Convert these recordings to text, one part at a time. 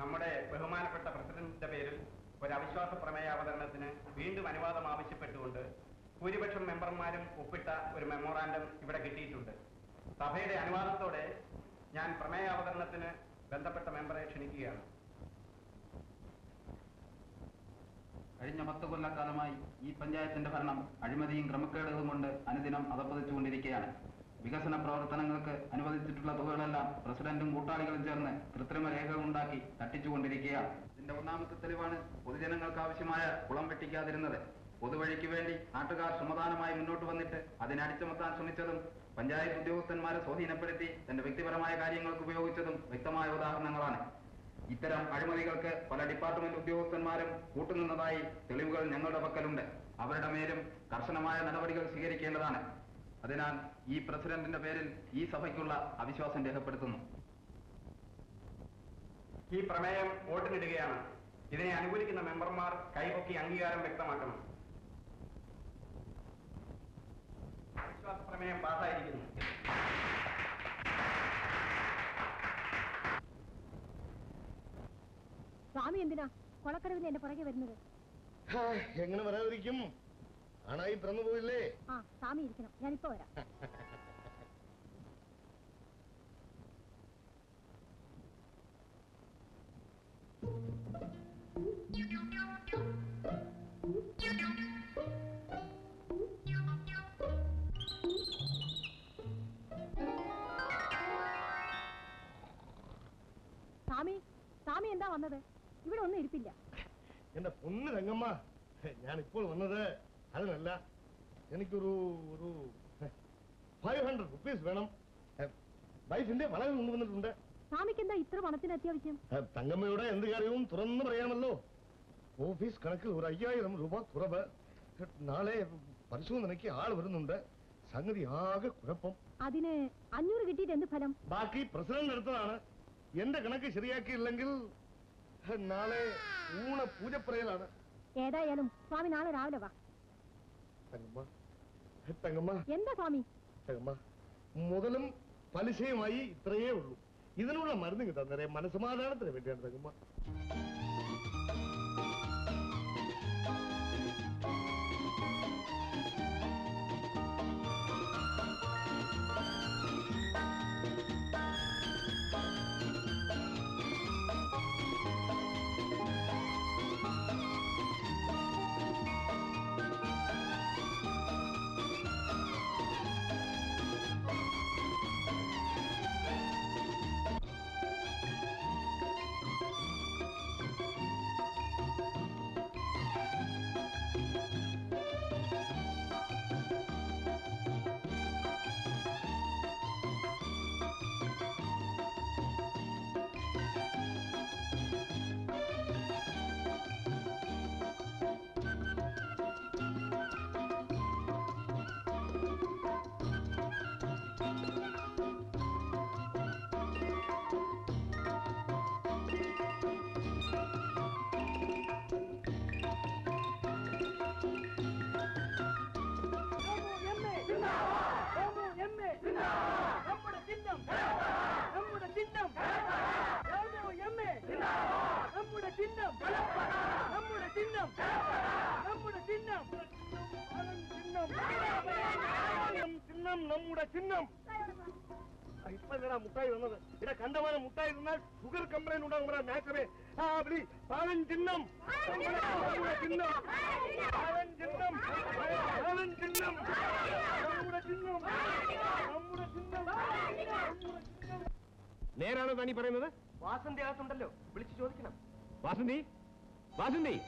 നമ്മുടെ ബഹുമാനപ്പെട്ട പ്രസിഡന്റിന്റെ പേരിൽ ഒരു അവിശ്വാസ പ്രമേയ അവതരണത്തിന് വീണ്ടും അനുവാദം ആവശ്യപ്പെട്ടുകൊണ്ട് ഭൂരിപക്ഷം മെമ്പർമാരും ഒപ്പിട്ട ഒരു മെമ്മോറാണ്ടം ഇവിടെ കിട്ടിയിട്ടുണ്ട് സഭയുടെ അനുവാദത്തോടെ ഞാൻ പ്രമേയ അവതരണത്തിന് ബന്ധപ്പെട്ട മെമ്പറെ ക്ഷണിക്കുകയാണ് കഴിഞ്ഞ പത്ത് കൊല്ലക്കാലമായി ഈ പഞ്ചായത്തിന്റെ ഭരണം അഴിമതിയും ക്രമക്കേടുകളും കൊണ്ട് അനുദിനം അതപ്പതിച്ചുകൊണ്ടിരിക്കുകയാണ് വികസന പ്രവർത്തനങ്ങൾക്ക് അനുവദിച്ചിട്ടുള്ള തുകകളെല്ലാം പ്രസിഡന്റും കൂട്ടാളികളും ചേർന്ന് കൃത്രിമ രേഖകൾ ഉണ്ടാക്കി തട്ടിച്ചുകൊണ്ടിരിക്കുകയാണ് ഇതിന്റെ ഒന്നാമത്തെ തെളിവാണ് പൊതുജനങ്ങൾക്ക് ആവശ്യമായ കുളം വെട്ടിക്കാതിരുന്നത് പൊതുവഴിക്ക് വേണ്ടി നാട്ടുകാർ സമാധാനമായി മുന്നോട്ട് വന്നിട്ട് അതിനടിച്ചമർത്താൻ ശ്രമിച്ചതും പഞ്ചായത്ത് ഉദ്യോഗസ്ഥന്മാരെ സ്വാധീനപ്പെടുത്തി തന്റെ വ്യക്തിപരമായ കാര്യങ്ങൾക്ക് ഉപയോഗിച്ചതും വ്യക്തമായ ഉദാഹരണങ്ങളാണ് ഇത്തരം അഴിമതികൾക്ക് പല ഡിപ്പാർട്ട്മെന്റ് ഉദ്യോഗസ്ഥന്മാരും കൂട്ടുനിന്നതായി തെളിവുകൾ ഞങ്ങളുടെ പക്കലുണ്ട് അവരുടെ മേലും കർശനമായ നടപടികൾ സ്വീകരിക്കേണ്ടതാണ് അതിനാൽ ഈ പ്രസിഡന്റിന്റെ പേരിൽ ഈ സഭയ്ക്കുള്ള അവിശ്വാസം രേഖപ്പെടുത്തുന്നു ഈ പ്രമേയം വോട്ടിനിടുകയാണ് ഇതിനെ അനുകൂലിക്കുന്ന മെമ്പർമാർ കൈപൊക്കി അംഗീകാരം വ്യക്തമാക്കണം അവിശ്വാസ പ്രമേയം പാസ്സായിരിക്കുന്നു സ്വാമി എന്തിനാ കൊളക്കടവിന് എന്റെ പുറകെ വരുന്നത് ഹാ, എങ്ങനെ വരാതിരിക്കും ആണായി പിറന്നു പോയില്ലേ ആ സ്വാമി ഇരിക്കണം ഞാനിപ്പോ വരാം സ്വാമി സ്വാമി എന്താ വന്നത് ഇവിടെ ഒന്നും ഇരിപ്പില്ല എന്റെ പൊന്ന് രംഗമ്മ ഞാൻ ഇപ്പോൾ വന്നത് അതിനല്ല എനിക്കൊരു ഒരു ഫൈവ് ഹൺഡ്രഡ് റുപ്പീസ് വേണം വൈഫിന്റെ വളരെ കൊണ്ടുവന്നിട്ടുണ്ട് സ്വാമിക്ക് എന്താ ഇത്ര പണത്തിന് അത്യാവശ്യം ഏ, തങ്കമ്മയുടെ എന്ത് കാര്യവും തുറന്നു പറയാമല്ലോ ഓഫീസ് കണക്കിൽ ഒരു അയ്യായിരം രൂപ കുറവ് നാളെ പരിശോധനയ്ക്ക് ആൾ വരുന്നുണ്ട് സംഗതി ആകെ കുഴപ്പം അതിന് അഞ്ഞൂറ് കിട്ടിയിട്ട് എന്ത് ഫലം ബാക്കി പ്രസിഡന്റ് എടുത്തതാണ് എന്റെ കണക്ക് ശരിയാക്കിയില്ലെങ്കിൽ ഹെ, നാളെ ഊണ പൂജപ്പറയലാണ് ഏതായാലും സ്വാമി നാളെ രാവിലെ വാ തങ്കമ്മ ഹെ, തങ്കമ്മ എന്താ സ്വാമി തങ്കമ്മ മുതലും പലിശയുമായി ഇത്രയേ ഉള്ളൂ ഇതിനുള്ള മരുന്ന് കിട്ടാൻ മനസ്സമാധാനത്തിന് വേണ്ടിയാണ് തങ്കമ്മ നമ്മുടെ ചിഹ്നം നമ്മുടെ ചിഹ്നം എമ്മേ നമ്മുടെ ചിഹ്നം നമ്മുടെ ചിഹ്നം നമ്മുടെ ചിഹ്നം ചിഹ്നം ചിഹ്നം നമ്മുടെ ചിഹ്നം ആ, ഇപ്പൊ എന്തിനാ മുട്ടായി വന്നത് ഇവിടെ കണ്ടമാനം മുട്ടായി തിന്നാൽ ഷുഗർ കംപ്ലൈന്റ് ഉണ്ടാകും ഇവിടെ മാറ്റമേ ആ വിളി പാലൻ ചിഹ്നം നമ്മുടെ ചിഹ്നം പാലൻ ചിഹ്നം പാലൻ ചിഹ്നം നമ്മുടെ ചിഹ്നം നമ്മുടെ ചിഹ്നം നേരാണോ താനീ പറയുന്നത് വാസന്തി അകത്തുണ്ടല്ലോ വിളിച്ചു ചോദിക്കണം വാസന്തി വാസന്തി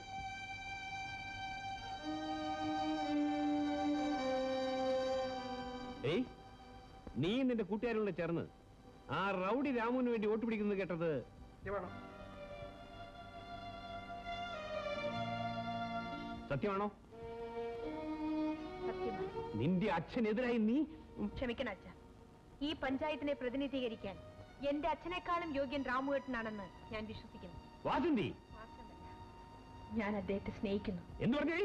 ഏയ് നീ നിന്റെ കൂട്ടുകാരോട് ചേർന്ന് ആ റൗഡി രാമുവിന് വേണ്ടി വോട്ട് പിടിക്കുന്നത് കേട്ടത് സത്യമാണോ സത്യമാണോ സത്യമാണ് നിന്റെ അച്ഛനെതിരായി നീ ക്ഷമിക്കണം അച്ഛ ഈ പഞ്ചായത്തിനെ പ്രതിനിധീകരിക്കാൻ എന്റെ അച്ഛനേക്കാളും യോഗ്യൻ രാമുവേട്ടനാണെന്ന് ഞാൻ വിശ്വസിക്കുന്നു വാസന്തി മാത്രമല്ല ഞാൻ അദ്ദേഹത്തെ സ്നേഹിക്കുന്നു എന്ന് പറഞ്ഞേ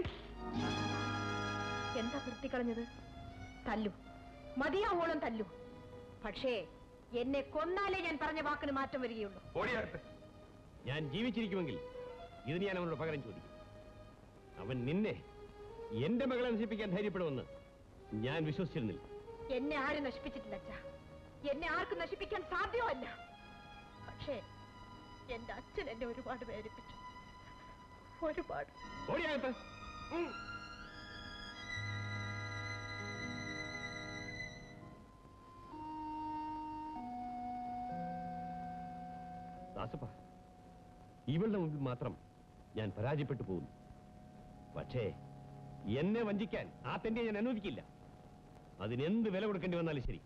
എന്താ കളഞ്ഞത് തല്ലു മതിയാവോളം തല്ലു പക്ഷേ എന്നെ കൊന്നാലേ ഞാൻ പറഞ്ഞ വാക്കിന് മാറ്റം വരികയുള്ളൂ ഓടിയാട്ടെ ഞാൻ ജീവിച്ചിരിക്കുമെങ്കിൽ ഇതിന് ഞാൻ അവനോട് പകരം ചോദിക്കും അവൻ നിന്നെ എന്റെ മകളെ നശിപ്പിക്കാൻ ധൈര്യപ്പെടുമെന്ന് ഞാൻ വിശ്വസിച്ചിരുന്നില്ല എന്നെ ആരും നശിപ്പിച്ചിട്ടില്ല അച്ഛാ എന്നെ ആർക്കും നശിപ്പിക്കാൻ സാധ്യമല്ല പക്ഷേ എന്റെ അച്ഛൻ എന്നെ ഒരുപാട് വേദനിപ്പിച്ചു ഒരുപാട് ഓടിയാകത്ത് ദാസപ്പ ഇവളുടെ മുമ്പിൽ മാത്രം ഞാൻ പരാജയപ്പെട്ടു പോകുന്നു പക്ഷേ എന്നെ വഞ്ചിക്കാൻ ആ തെന്റെ ഞാൻ അനുവദിക്കില്ല അതിനെന്ത് വില കൊടുക്കേണ്ടി വന്നാലും ശരി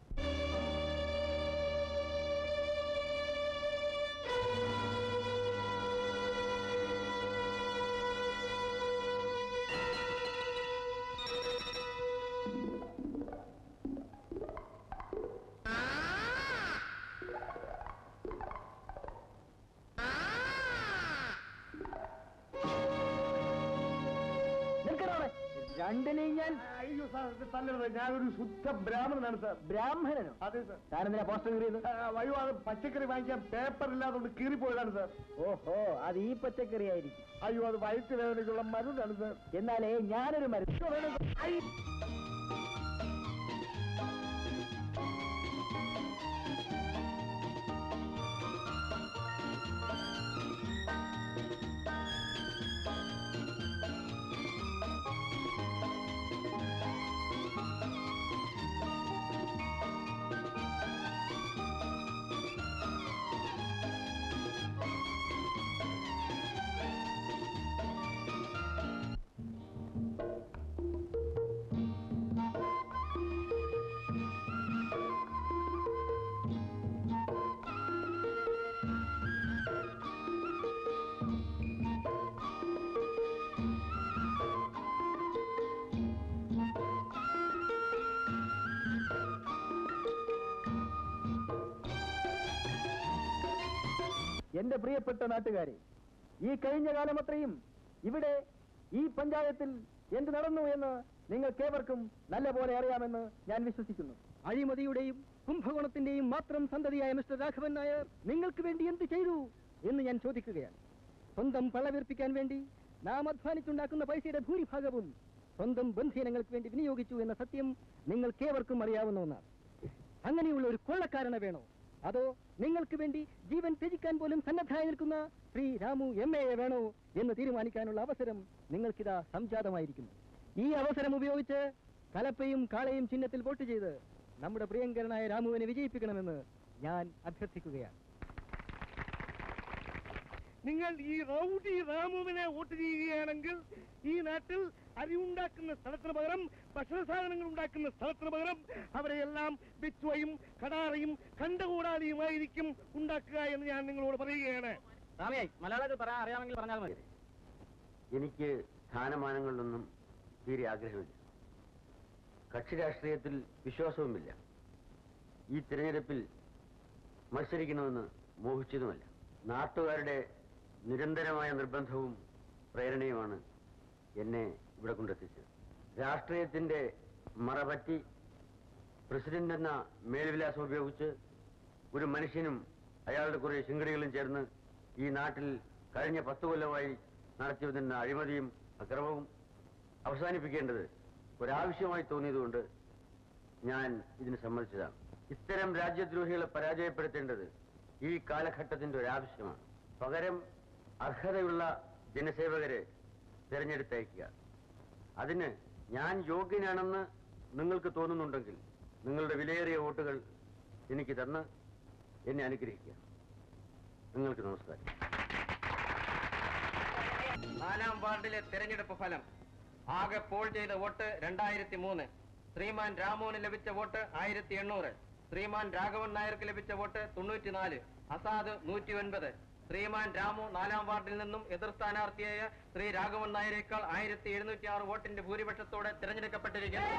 നിൽക്കണോടെ രണ്ടിനെയും ഞാൻ അയ്യോ സാർ ഇത് തല്ലരുത് ഞാനൊരു ശുദ്ധ ബ്രാഹ്മണനാണ് സാർ ബ്രാഹ്മണനോ അതെ സാർ താനെന്തിനാ പോസ്റ്റർ കീറിയത് ആ, അയ്യോ അത് പച്ചക്കറി വാങ്ങിക്കാൻ പേപ്പർ ഇല്ലാതുകൊണ്ട് കീറിപ്പോയതാണ് സാർ ഓഹോ അത് ഈ പച്ചക്കറി ആയിരിക്കും അയ്യോ അത് വയറ്റ് വേദനയ്ക്കുള്ള മരുന്നാണ് സാർ എന്നാലേ ഞാനൊരു മരുന്ന് ഐ, എന്റെ പ്രിയപ്പെട്ട നാട്ടുകാരെ ഈ കഴിഞ്ഞ കാലം അത്രയും ഇവിടെ ഈ പഞ്ചായത്തിൽ എന്ത് നടന്നു എന്ന് നിങ്ങൾക്കേവർക്കും നല്ല പോലെ അറിയാമെന്ന് ഞാൻ വിശ്വസിക്കുന്നു അഴിമതിയുടെയും കുംഭകോണത്തിന്റെയും മാത്രം സന്തതിയായ മിസ്റ്റർ രാഘവൻ നായർ നിങ്ങൾക്ക് വേണ്ടി എന്ത് ചെയ്തു എന്ന് ഞാൻ ചോദിക്കുകയാണ് സ്വന്തം പള്ളവീർപ്പിക്കാൻ വേണ്ടി നാം അധ്വാനിച്ചുണ്ടാക്കുന്ന പൈസയുടെ ഭൂരിഭാഗവും സ്വന്തം ബന്ധീനങ്ങൾക്ക് വേണ്ടി വിനിയോഗിച്ചു എന്ന സത്യം നിങ്ങൾക്കേവർക്കും അറിയാവുന്ന ഒന്നാണ് അങ്ങനെയുള്ള ഒരു കൊള്ളക്കാരനെ വേണോ അതോ നിങ്ങൾക്ക് വേണ്ടി ജീവൻ ത്യജിക്കാൻ പോലും സന്നദ്ധായി നിൽക്കുന്ന ശ്രീ രാമു എം എ വേണോ എന്ന് തീരുമാനിക്കാനുള്ള അവസരം നിങ്ങൾക്കിതാ സംജാതമായിരിക്കുന്നു ഈ അവസരം ഉപയോഗിച്ച് കലപ്പയും കാളയും ചിഹ്നത്തിൽ വോട്ട് ചെയ്ത് നമ്മുടെ പ്രിയങ്കരനായ രാമുവിനെ വിജയിപ്പിക്കണമെന്ന് ഞാൻ അഭ്യർത്ഥിക്കുകയാണ് നിങ്ങൾ ഈ റൗഡി രാമുവിനെ വോട്ട് ചെയ്യുകയാണെങ്കിൽ ഈ നാട്ടിൽ അരി ഉണ്ടാക്കുന്ന സ്ഥലത്തിന് പകരം ഭക്ഷണ സാധനങ്ങൾ ഉണ്ടാക്കുന്ന സ്ഥലത്തിന് പകരം അവരെയെല്ലാം ബിച്ചുവയും കടാറയും കണ്ടകൂടാതെയുമായിരിക്കും ഉണ്ടാക്കുക എന്ന് ഞാൻ നിങ്ങളോട് പറയുകയാണ് മലയാളത്തിൽ പറയാൻ അറിയാമെങ്കിൽ പറഞ്ഞാൽ മതി എനിക്ക് സ്ഥാനമാനങ്ങളിലൊന്നും തീരെ ആഗ്രഹമില്ല കക്ഷി രാഷ്ട്രീയത്തിൽ വിശ്വാസവുമില്ല ഈ തിരഞ്ഞെടുപ്പിൽ മത്സരിക്കണമെന്ന് മോഹിച്ചതുമല്ല നാട്ടുകാരുടെ നിരന്തരമായ നിർബന്ധവും പ്രേരണയുമാണ് എന്നെ ഇവിടെ കൊണ്ടെത്തിച്ചത് രാഷ്ട്രീയത്തിന്റെ മറപറ്റി പ്രസിഡന്റ് എന്ന മേൽവിലാസം ഉപയോഗിച്ച് ഒരു മനുഷ്യനും അയാളുടെ കുറെ ശിങ്കടികളും ചേർന്ന് ഈ നാട്ടിൽ കഴിഞ്ഞ പത്ത് കൊല്ലമായി നടത്തി വന്നിരുന്ന അഴിമതിയും അക്രമവും അവസാനിപ്പിക്കേണ്ടത് ഒരാവശ്യമായി തോന്നിയതുകൊണ്ട് ഞാൻ ഇതിന് സമ്മതിച്ചതാണ് ഇത്തരം രാജ്യദ്രോഹികളെ പരാജയപ്പെടുത്തേണ്ടത് ഈ കാലഘട്ടത്തിന്റെ ഒരാവശ്യമാണ് പകരം അർഹതയുള്ള ജനസേവകരെ തിരഞ്ഞെടുത്തയക്കുക അതിന് ഞാൻ യോഗ്യനാണെന്ന് നിങ്ങൾക്ക് തോന്നുന്നുണ്ടെങ്കിൽ നിങ്ങളുടെ വിലയേറിയ വോട്ടുകൾ എനിക്ക് തന്ന് എന്നെ അനുഗ്രഹിക്കുക നിങ്ങൾക്ക് നമസ്കാരം നാലാം വാർഡിലെ തെരഞ്ഞെടുപ്പ് ഫലം ആകെ പോൾ ചെയ്ത വോട്ട് രണ്ടായിരത്തി മൂന്ന് ശ്രീമാൻ രാമുവിന് ലഭിച്ച വോട്ട് ആയിരത്തി എണ്ണൂറ് ശ്രീമാൻ രാഘവൻ നായർക്ക് ലഭിച്ച വോട്ട് തൊണ്ണൂറ്റിനാല് അസാദ് നൂറ്റി ഒൻപത് ശ്രീമാൻ രാമു നാലാം വാർഡിൽ നിന്നും എതിർ സ്ഥാനാർത്ഥിയായ ശ്രീ രാഘവൻ നായരേക്കാൾ ആയിരത്തി എഴുന്നൂറ്റി ആറ് വോട്ടിന്റെ ഭൂരിപക്ഷത്തോടെ തിരഞ്ഞെടുക്കപ്പെട്ടിരിക്കുന്നു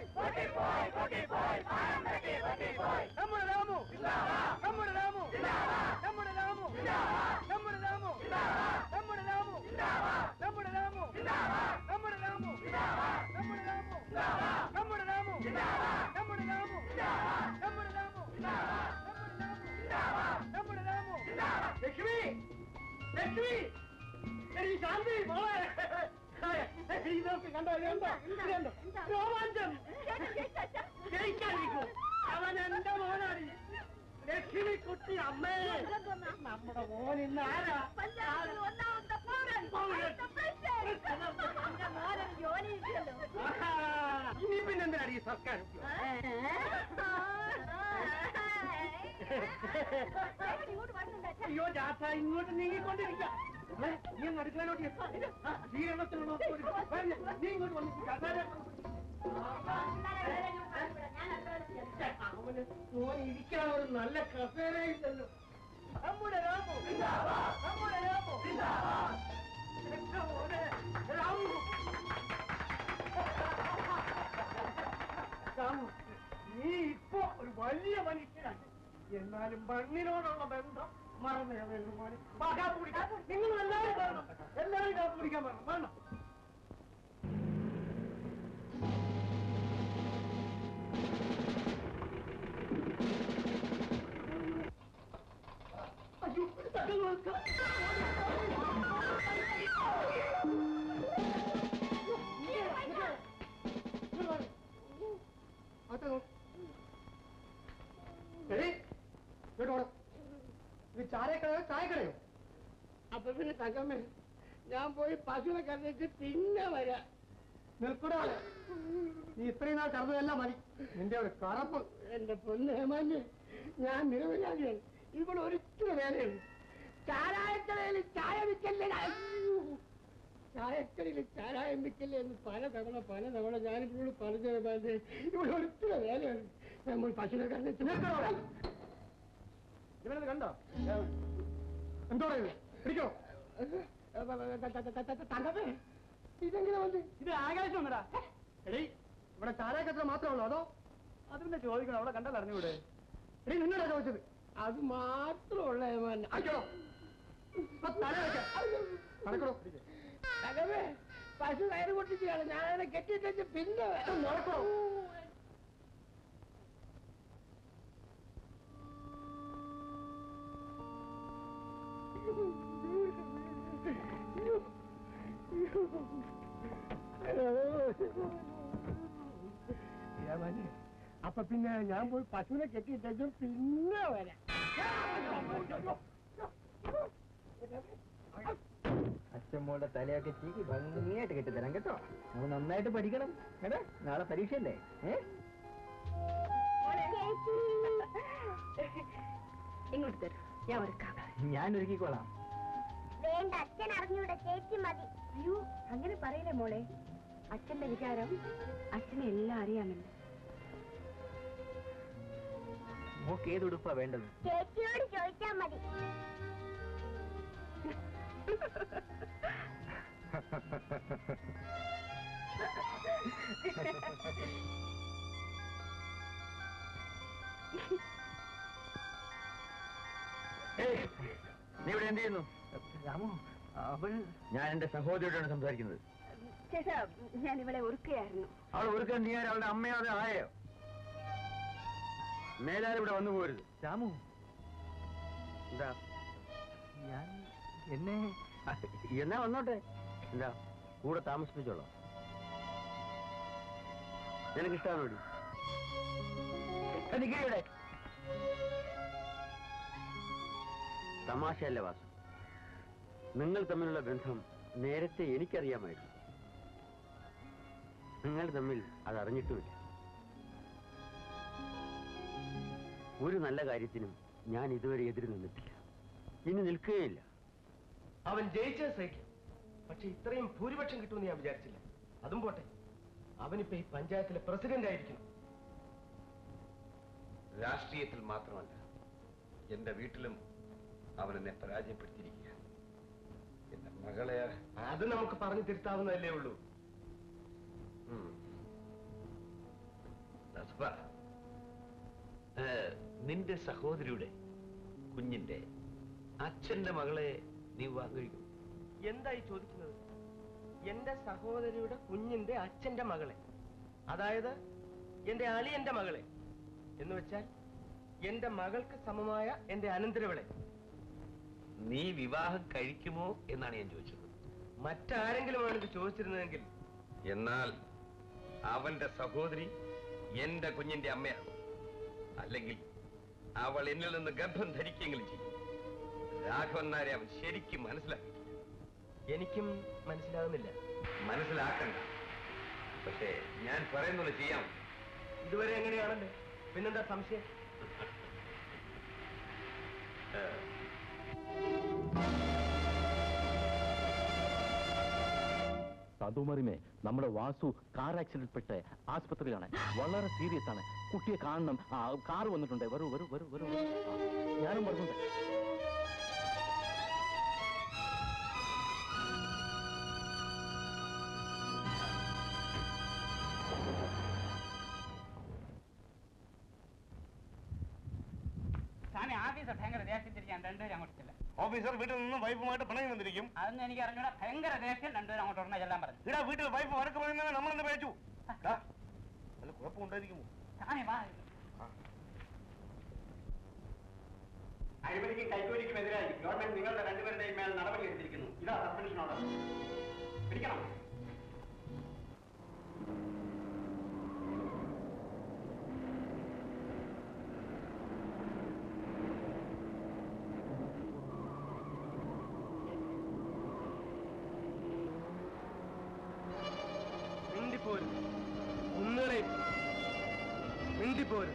പോയി നമ്മുടെ രാമു നമ്മുടെ രാമു നമ്മുടെ രാമു നമ്മുടെ രാമു നമ്മുടെ രാമു നമ്മുടെ രാമു നമ്മുടെ രാമു നമ്മുടെ രാമു നമ്മുടെ രാമു നമ്മുടെ രാമു നമ്മുടെ രാമു നമ്മുടെ രാമു ലക്ഷ്മി ലക്ഷ്മി എടി ശാന്തി മോളെ ഇതൊക്കെ കണ്ടോ ഇതുണ്ടോ ഇതുണ്ടോ രോമാഞ്ചം ജയിക്കാതിരിക്കും അവൻ എന്റെ മോനാണ് ലക്ഷ്മി കുട്ടി അമ്മേ നമ്മുടെ മോൻ ഇന്ന് ആരാ ആഹാ. ഇനി പിന്നെന്തിനാണ് ഈ സർക്കാർ അയ്യോ ജാഥ ഇങ്ങോട്ട് നീങ്ങിക്കൊണ്ടിരിക്കാം ഏ, നീ അങ്ങ് അടുക്കളയിലോട്ട് എത്താ. ആ, സ്വീകരണത്തിനുള്ള ഒരു- വരില്ല, നീ ഇങ്ങോട്ട് വന്നു അവന് മോൻ ഇരിക്കാൻ ഒരു നല്ല കസേരയില്ലല്ലോ നമ്മുടെ രാമു നമ്മുടെ രാമു എന്റെ മോനെ, രാമു രാമു നീ ഇപ്പോ ഒരു വലിയ മനുഷ്യനാണ് എന്നാലും മണ്ണിനോടുള്ള ബന്ധം മറന്നു കളയുന്നു മോനെ വാ, കാപ്പി കുടിക്കാം നിങ്ങൾ എല്ലാവരും വരണം എല്ലാവരും കാപ്പി കുടിക്കാൻ വരണം വേണം അയ്യോ തക്കം നോക്കാം ഇത് ചാരക്കടയോ ചായക്കടയോ അപ്പൊ പിന്നെ തകമ്മേ ഞാൻ പോയി പശുവിനെ കണ്ടിട്ട് പിന്നെ വരാം നിൽക്കൂടാണ് നീ ഇത്രയും നാൾ കറന്നതെല്ലാം മതി നിന്റെ ഒരു കറപ്പ് എന്റെ പൊന്ന് ഹേമാന്യ ഞാൻ നിരവധിയാണ് ഇവിടെ ഒരിക്കലും വേലയുണ്ട് ചാരായക്കടയിൽ ചായ വിൽക്കല്ലേ അയ്യോ. ചായക്കടയിൽ ചാരായം വിൽക്കല്ലേ എന്ന് പല തവണ പല തവണ ഞാനിപ്പോഴും പറഞ്ഞു ഹേമാന്യ ഇവിടെ ഒരിക്കലും വേലയുണ്ട് നമ്മൾ പശുവിനെ കണ്ടിട്ട് നിൽക്കണോടാ ഇവനത് കണ്ടോ എന്തോടാ ഇത് പിടിക്കോ തങ്കപ്പേ ഇതെങ്ങനെ വന്ന് ഇത് ആകാശം ഒന്നടാ എടീ ഇവിടെ ചാരാക്കത്ര മാത്രമേ ഉള്ളൂ അതോ അതിന്റെ ചോദിക്കണം അവിടെ കണ്ടാൽ അറിഞ്ഞൂടെ എടീ നിന്നോടാ ചോദിച്ചത് അത് മാത്രമുള്ള അയ്യോ തല നടക്കണോ തകവേ പശു കയറ് പൊട്ടിച്ചാണ് ഞാൻ അതിനെ കെട്ടിട്ട് പിന്നെ നടക്കണോ അപ്പൊ പിന്നെ ഞാൻ പോയി പശുവിനെ കെട്ടിയിട്ടും പിന്നെ വരാം അച്ഛമ്മോളുടെ തലയൊക്കെ ചീക്കി ഭംഗിയായിട്ട് കെട്ടിത്തരാം കേട്ടോ നമ്മൾ നന്നായിട്ട് പഠിക്കണം കേട്ടോ നാളെ പരീക്ഷയല്ലേ ഏ ഇങ്ങോട്ട് തരും ഞാൻ ഒരുക്കാം ഞാൻ ഒരുക്കിക്കോളാം വേണ്ട അച്ഛൻ അറിഞ്ഞൂടെ ചേച്ചി മതി അയ്യോ അങ്ങനെ പറയില്ലേ മോളെ അച്ഛന്റെ വിചാരം അച്ഛനെ എല്ലാം അറിയാമല്ലോ മോക്ക് ഏത് ഉടുപ്പാ വേണ്ടത് ചേച്ചിയോട് ചോദിച്ചാ മതി ഏയ്, നീ ഇവിടെ എന്ത് ചെയ്യുന്നു രാമു അവൾ ഞാൻ എന്റെ സഹോദരിയോടാണ് സംസാരിക്കുന്നത് ചേട്ടാ ഞാൻ ഇവളെ ഒരുക്കുകയായിരുന്നു അവൾ ഒരുക്കാൻ നീ ആര് അവളുടെ അമ്മയോ അതോ ആയോ മേലാൽ ഇവിടെ വന്നു പോരുത് രാമു എന്താ ഞാൻ എന്നെ എന്നാ വന്നോട്ടെ എന്താ കൂടെ താമസിപ്പിച്ചോളാം നിനക്കിഷ്ടാണോടി നിൽക്കവിടെ തമാശയല്ല വാസു നിങ്ങൾ തമ്മിലുള്ള ബന്ധം നേരത്തെ എനിക്കറിയാമായിരുന്നു നിങ്ങൾ തമ്മിൽ അത് അറിഞ്ഞിട്ടുമില്ല ഒരു നല്ല കാര്യത്തിനും ഞാൻ ഇതുവരെ എതിര് നിന്നിട്ടില്ല ഇനി നിൽക്കുകയില്ല അവൻ ജയിച്ചത് സഹിക്കും പക്ഷെ ഇത്രയും ഭൂരിപക്ഷം കിട്ടുമെന്ന് ഞാൻ വിചാരിച്ചില്ല അതും പോട്ടെ അവനിപ്പോ ഈ പഞ്ചായത്തിലെ പ്രസിഡന്റ് ആയിരിക്കണം രാഷ്ട്രീയത്തിൽ മാത്രമല്ല എന്റെ വീട്ടിലും അവൻ എന്നെ പരാജയപ്പെടുത്തിയിരിക്കുക എന്റെ മകളെ അത് നമുക്ക് പറഞ്ഞു തിരുത്താവുന്നതല്ലേ ഉള്ളൂ ഉം. നസ്ബ, ഏ, നിന്റെ സഹോദരിയുടെ കുഞ്ഞിന്റെ അച്ഛന്റെ മകളെ നീ വിവാഹം കഴിക്കും എന്തായി ചോദിക്കുന്നത് എന്റെ സഹോദരിയുടെ കുഞ്ഞിന്റെ അച്ഛന്റെ മകളെ അതായത് എന്റെ അളിയന്റെ മകളെ എന്ന് വെച്ചാൽ എന്റെ മകൾക്ക് സമമായ എന്റെ അനന്തരവളെ നീ വിവാഹം കഴിക്കുമോ എന്നാണ് ഞാൻ ചോദിച്ചത് മറ്റാരെങ്കിലുമാണ് ഇത് ചോദിച്ചിരുന്നതെങ്കിൽ എന്നാൽ അവന്റെ സഹോദരി എന്റെ കുഞ്ഞിന്റെ അമ്മയാണ് അല്ലെങ്കിൽ അവൾ എന്നിൽ നിന്ന് ഗർഭം ധരിക്കെങ്കിലും ചെയ്യും രാഘവൻ നായരെ അവൻ ശരിക്കും മനസ്സിലാക്കി എനിക്കും മനസ്സിലാകുന്നില്ല മനസ്സിലാക്കണ്ട പക്ഷേ ഞാൻ പറയുന്നത് ചെയ്യാം ഇതുവരെ എങ്ങനെയാണല്ലോ പിന്നെന്താ സംശയം സാധുമറിമേ നമ്മുടെ വാസു കാർ ആക്സിഡന്റ് പെട്ട് ആസ്പത്രിയിലാണ് വളരെ സീരിയസ് ആണ് കുട്ടിയെ കാണണം ആ കാർ വന്നിട്ടുണ്ട് വരൂ വരൂ വരൂ വരൂ വരൂ. ആ, ഞാനും വരുന്നുണ്ട് സ്വാമി ആഫീസർ ഭയങ്കര ദേഷ്യത്തിരിക്കാൻ രണ്ടുപേരും അങ്ങോട്ട് ചെല്ലാം ഓഫീസർ വീട്ടിൽ നിന്ന് വൈഫുമായിട്ട് പിണങ്ങി വന്നിരിക്കും അതൊന്നും എനിക്ക് അറിഞ്ഞൂടാ ഭയങ്കര ദേഷ്യം രണ്ടുപേരും അങ്ങോട്ട് ഉടനെ ചെല്ലാൻ പറഞ്ഞു ഇടാ വീട്ടിൽ വൈഫ് വഴക്ക് പറയുന്നത് നമ്മളെന്ത് പേച്ചു വല്ല കുഴപ്പമുണ്ടായിരിക്കുമോ സ്വാമി വാ അഴിമതിക്കും കൈക്കൂലിക്കും എതിരായി ഗവൺമെന്റ് നിങ്ങളുടെ രണ്ടുപേരുടെയും മേൽ നടപടി എടുത്തിരിക്കുന്നു ഇതാ സസ്പെൻഷൻ ഓർഡർ പിടിക്കണം മിണ്ടിപ്പോരും കുന്നുകളെ മിണ്ടിപ്പോരും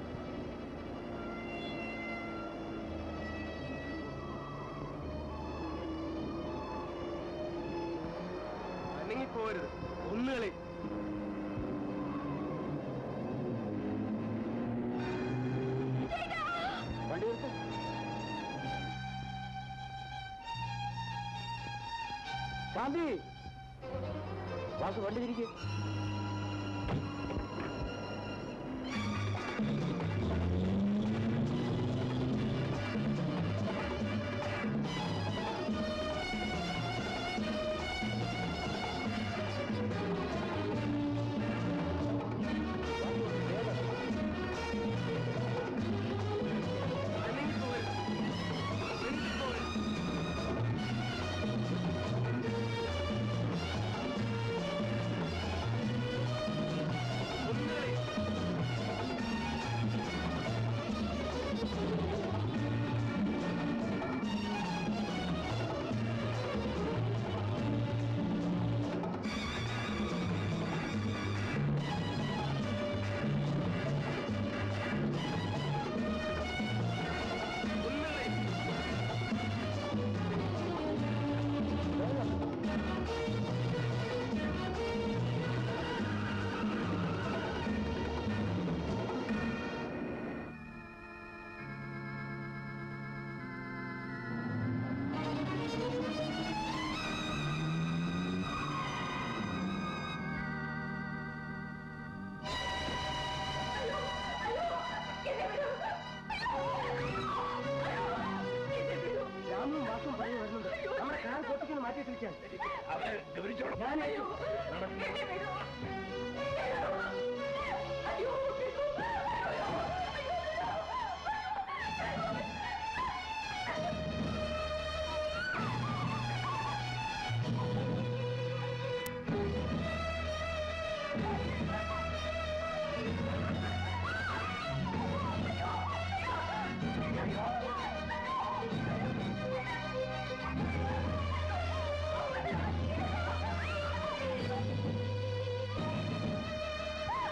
അനങ്ങിപ്പോരുത് കുന്നുകളെ വണ്ടി നിർത്ത് ശാന്തി വാസു വണ്ടി തിരികെ രാമും വാസും പറഞ്ഞു വരുന്നുണ്ട് നമ്മുടെ കാർ കോട്ടയ്ക്ക് മാറ്റിയിട്ടിരിക്കാൻ ഞാൻ ആ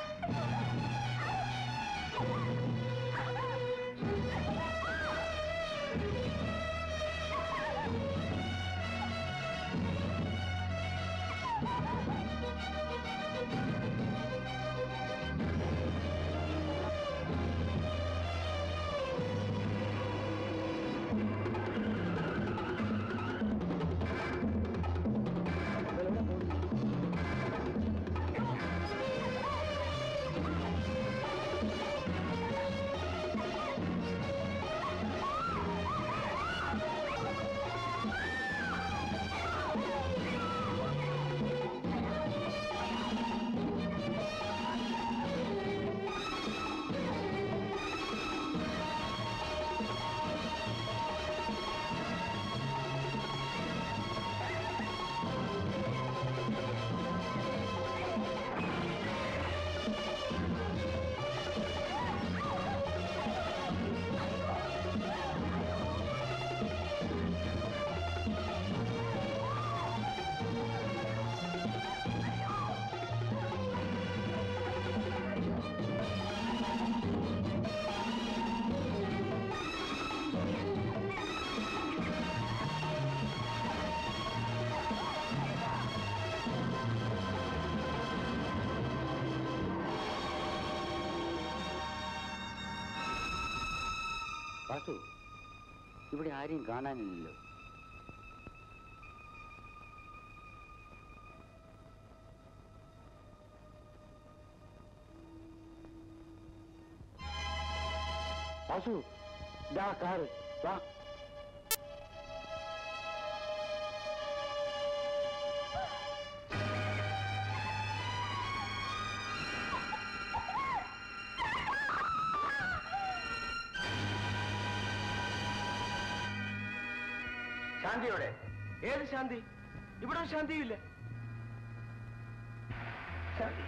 വാസു ഇവിടെ ആരെയും കാണാനില്ലല്ലോ വാസു ദാ കാറ് വാ ശാന്തിയോടെ ഏത് ശാന്തി ഇവിടെ ഒരു ശാന്തിയില്ല ശാന്തി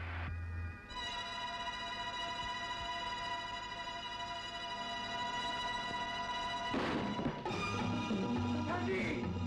ശാന്തി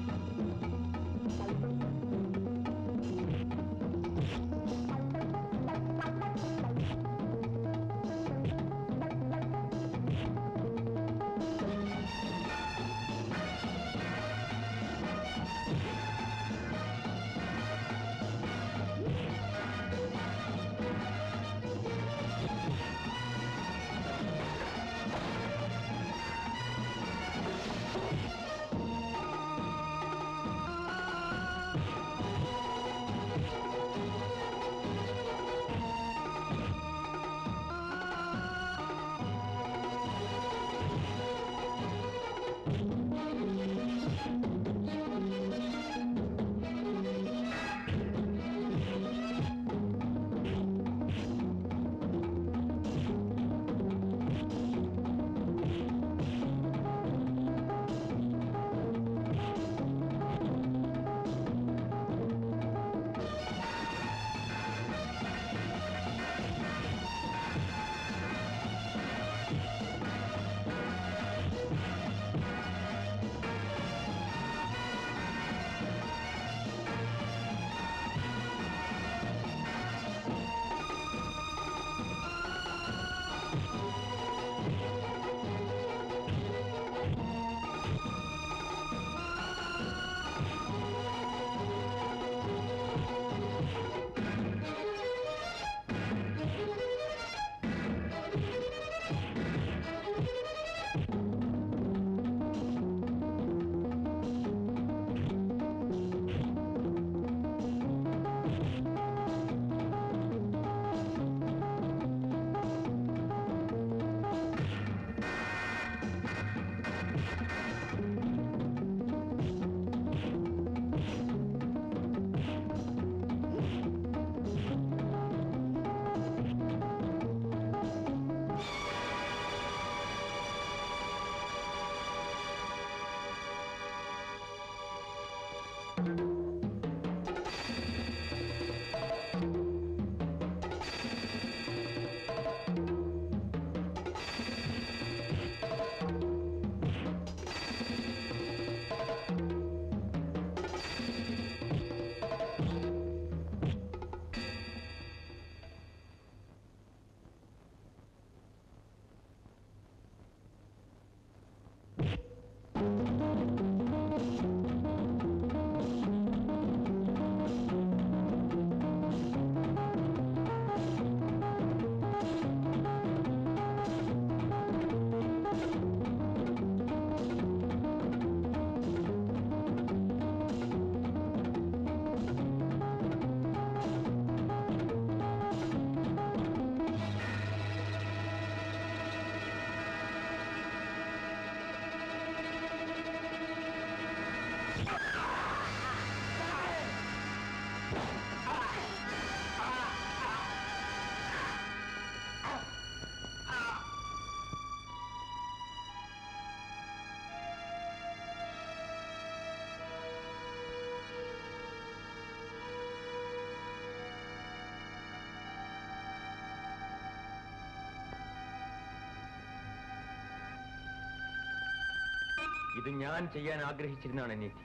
ഇത് ഞാൻ ചെയ്യാൻ ആഗ്രഹിച്ചിരുന്നാണ് അനിയത്തി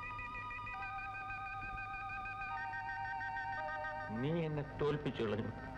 നീ എന്നെ തോൽപ്പിച്ചു കളഞ്ഞു